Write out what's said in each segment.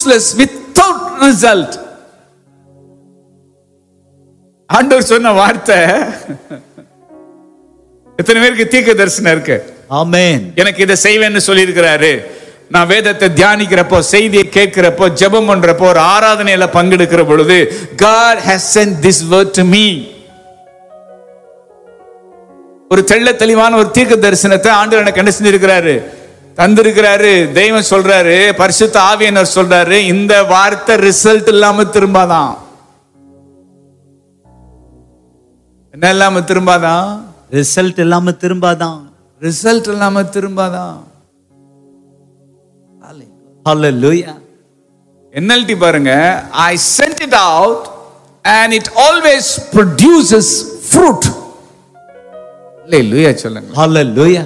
Useless without result ஆண்டவர் சொன்ன வார்த்தை எத்தனை பேருக்கு தீர்க்க தரிசனம் இருக்கு Amen. எனக்கு இதை செய்வேன்னு சொல்லியிருக்கிறாரு நான் வேதத்தை தியானிக்கிறப்போ செய்தியை கேட்கிறப்போ ஜெபம் பண்றப்போ ஒரு ஆராதனையில பங்கெடுக்கிற பொழுது God has sent this word to me ஒரு தெள்ள தெளிவான ஒரு தீர்க்க தரிசனத்தை ஆண்டவர் எனக்கு என்ன செஞ்சிருக்கிறாரு தந்திருக்கிறாரு தெய்வம் சொல்றாரு பரிசுத்த ஆவியனர் சொல்றாரு இந்த வார்த்தை ரிசல்ட் இல்லாம திரும்பாதான் என்ன இல்லாம திரும்பாதான் ரிசல்ட் இல்லாம திரும்பாதான் ரிசல்ட் இல்லாம திரும்பாதான் Hallelujah. NLT பாருங்க I sent it out and it always produces fruit Hallelujah சொல்லுங்க Hallelujah.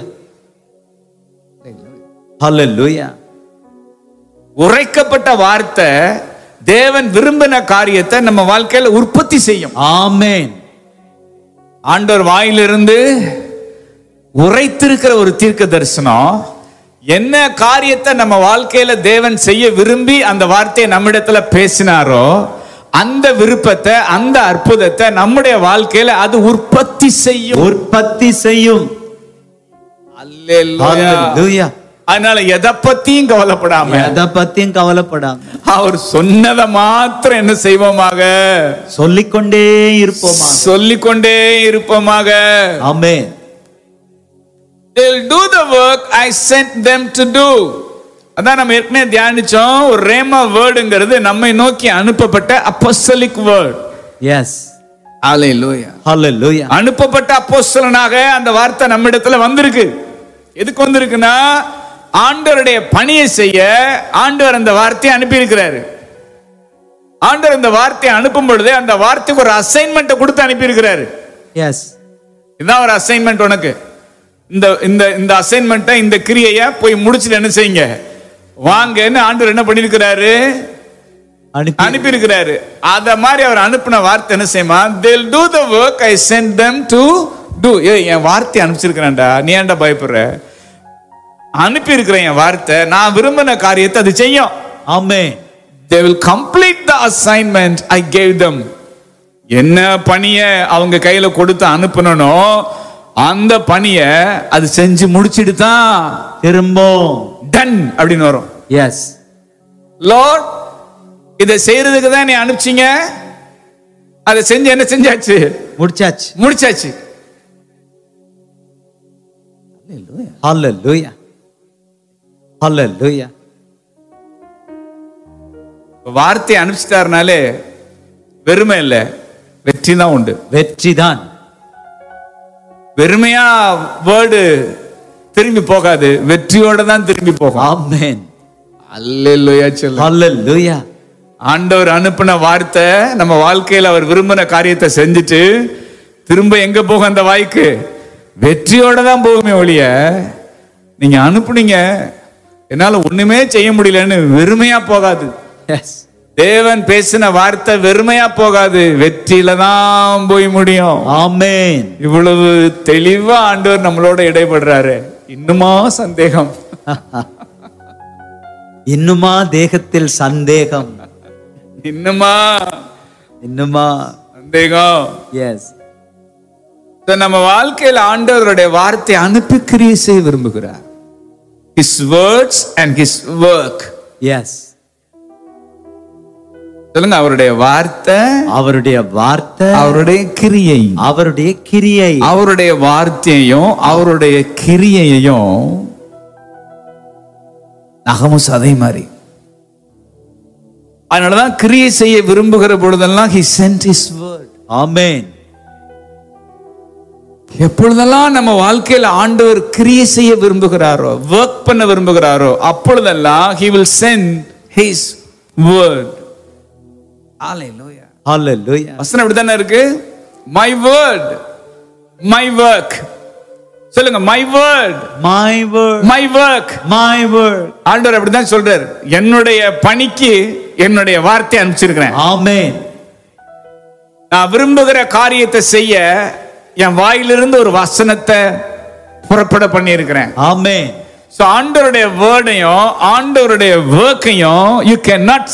Hallelujah. உரைக்கப்பட்ட வார்த்தை தேவன் விரும்பின காரியத்தை நம்ம வாழ்க்கையில உற்பத்தி செய்யும் Amen. ஆண்டவர் வாயிலிருந்து உரைத்திருக்கிற ஒரு தீர்க்க தரிசனம் என்ன காரியத்தை நம்ம வாழ்க்கையில தேவன் செய்ய விரும்பி அந்த வார்த்தையை நம்மிடத்துல பேசினாரோ அந்த விருப்பத்தை அந்த அற்புதத்தை நம்முடைய வாழ்க்கையில அது உற்பத்தி செய்யும் உற்பத்தி செய்யும் அல்லேலூயா. Hallelujah. அதனால எதை பத்தியும் கவலைப்படாம எதை பத்தியும் கவலைப்படாம அவர் சொன்னதை மாத்திரம் என்ன செய்வோமாக சொல்லிக்கொண்டே இருப்போமா சொல்லிக்கொண்டே இருப்போமாக ஆமென் they'll do the work I sent them to do அதான் நம்ம ஏற்கனவே தியானிச்சோம் ஒரு ரேமா வேர்டுங்கிறது நம்மை நோக்கி அனுப்பப்பட்ட அப்போஸ்தலிக் வேர்ட் எஸ் ஹalleluya Hallelujah. அனுப்பப்பட்ட அப்போஸ்தலனாக அந்த வார்த்தை நம்மிடத்துல வந்திருக்கு எதுக்கு வந்திருக்குன்னா ஆண்டவருடைய பணியை செய்ய ஆண்டவர் அந்த வார்த்தையை அனுப்பி இருக்கிறாரு ஆண்டவர் அந்த வார்த்தையை அனுப்பும் பொழுது அந்த வார்த்தைக்கு ஒரு அசைன்மெண்ட்டை கொடுத்து அனுப்பி இருக்கிறாரு எஸ் இதான் ஒரு அசைன்மெண்ட் உனக்கு இந்த இந்த இந்த அசைன்மெண்ட்டை இந்த கிரியைய போய் முடிச்சுட்டு என்ன செய்யுங்க வாங்கன்னு ஆண்டவர் என்ன பண்ணிருக்கிறாரு அனுப்பி அனுப்பி இருக்கிறாரு அத மாதிரி அவர் அனுப்பின வார்த்தை என்ன செய்யுமா they'll do the work i sent them to do ஏய் என் வார்த்தை அனுப்பிச்சிருக்கிறேன்டா நீ ஏன்டா பயப்படுற அனுப்பி இருக்கிறேன் என் வார்த்தை நான் விரும்பின காரியத்தை அது செய்யும் ஆமென் they will complete the assignment i gave them என்ன பணியை அவங்க கையில கொடுத்து அனுப்பணும் அந்த பணியை அது செஞ்சு முடிச்சிட்டு தான் திரும்பவும் டன் அப்படின்னு வரும் எஸ் லார்ட் இதை செய்யறதுக்கு தான் நீ அனுப்பிச்சீங்க அதை செஞ்சு என்ன செஞ்சாச்சு முடிச்சாச்சு முடிச்சாச்சு Hallelujah. Hallelujah. வார்த்தையை அனுப்பிச்சிட்டாருனாலே வெறுமை இல்லை வெற்றி தான் உண்டு வெற்றிதான் வெறுமையா வேர்டு திரும்பி போகாது வெற்றியோட தான் திரும்பி போகும் ஆமென் அல்லேலூயா சொல்லு Hallelujah. ஆண்டவர் அனுப்பின வார்த்தை நம்ம வாழ்க்கையில அவர் விரும்பின காரியத்தை செஞ்சுட்டு திரும்ப எங்க போகும் அந்த வாய்க்கு வெற்றியோட தான் போகுமே ஒழிய நீங்க அனுப்புனீங்க என்னால ஒண்ணுமே செய்ய முடியலன்னு வெறுமையா போகாது Yes. தேவன் பேசின வார்த்தை வெறுமையா போகாது வெற்றியில தான் போய் முடியும் ஆமென் இவ்வளவு தெளிவா ஆண்டவர் நம்மளோட இடைபடுறாரு இன்னுமா சந்தேகம் இன்னுமா தேகத்தில் சந்தேகம் இன்னுமா இன்னுமா சந்தேகம் எஸ் So, நம்ம வாழ்க்கையில ஆண்டவருடைய வார்த்தை அனுப்பி கிரியை செய்ய விரும்புகிறார் his words and his work is சொல்லுங்க அவருடைய வார்த்தை அவருடைய வார்த்தை அவருடைய கிரியை அவருடைய கிரியை அவருடைய வார்த்தையையும் அவருடைய கிரியையையும் நகமும் சதை மாதிரி அதனாலதான் கிரியை செய்ய விரும்புகிற பொழுதெல்லாம் he sent his word amen எப்பொழுதெல்லாம் நம்ம வாழ்க்கையில ஆண்டவர் கிரியை செய்ய விரும்புகிறாரோ ஒர்க் பண்ண விரும்புகிறாரோ அப்பொழுதெல்லாம் he will send his word Hallelujah. Hallelujah. வசனம் இப்படித்தானே இருக்கு my word my work சொல்லுங்க my word My word. my work My word. ஆண்டவர் அப்படிதான் சொல்றாரு என்னுடைய பணிக்கு என்னுடைய வார்த்தை அனுப்பிச்சிருக்கிறேன் ஆமென் நான் விரும்புகிற காரியத்தை செய்ய என் வாயிலிருந்து ஒரு வசனத்தை புறப்பட பண்ணியிருக்கிறேன் ஆமென் ஸோ ஆண்டவருடைய வேர்டையும் ஆண்டவருடைய ஒர்க்கையும் யூ கேன் நாட்